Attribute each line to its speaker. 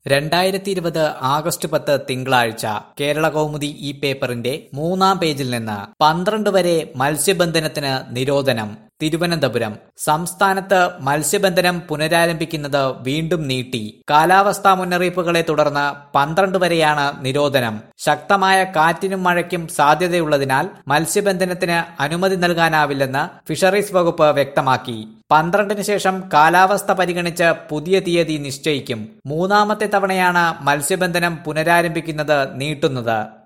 Speaker 1: രണ്ടായിരത്തി ഇരുപത് ആഗസ്റ്റ് പത്ത് തിങ്കളാഴ്ച കേരള കൗമുദി ഈ പേപ്പറിന്റെ മൂന്നാം പേജിൽ നിന്ന് പന്ത്രണ്ട് വരെ മത്സ്യബന്ധനത്തിന് നിരോധനം തിരുവനന്തപുരം സംസ്ഥാനത്ത് മത്സ്യബന്ധനം പുനരാരംഭിക്കുന്നത് വീണ്ടും നീട്ടി കാലാവസ്ഥാ മുന്നറിയിപ്പുകളെ തുടർന്ന് പന്ത്രണ്ട് വരെയാണ് നിരോധനം ശക്തമായ കാറ്റിനും മഴയ്ക്കും സാധ്യതയുള്ളതിനാൽ മത്സ്യബന്ധനത്തിന് അനുമതി നൽകാനാവില്ലെന്ന് ഫിഷറീസ് വകുപ്പ് വ്യക്തമാക്കി പന്ത്രണ്ടിന് ശേഷം കാലാവസ്ഥ പരിഗണിച്ച് പുതിയ തീയതി നിശ്ചയിക്കും മൂന്നാമത്തെ തവണയാണ് മത്സ്യബന്ധനം പുനരാരംഭിക്കുന്നത് നീട്ടുന്നത്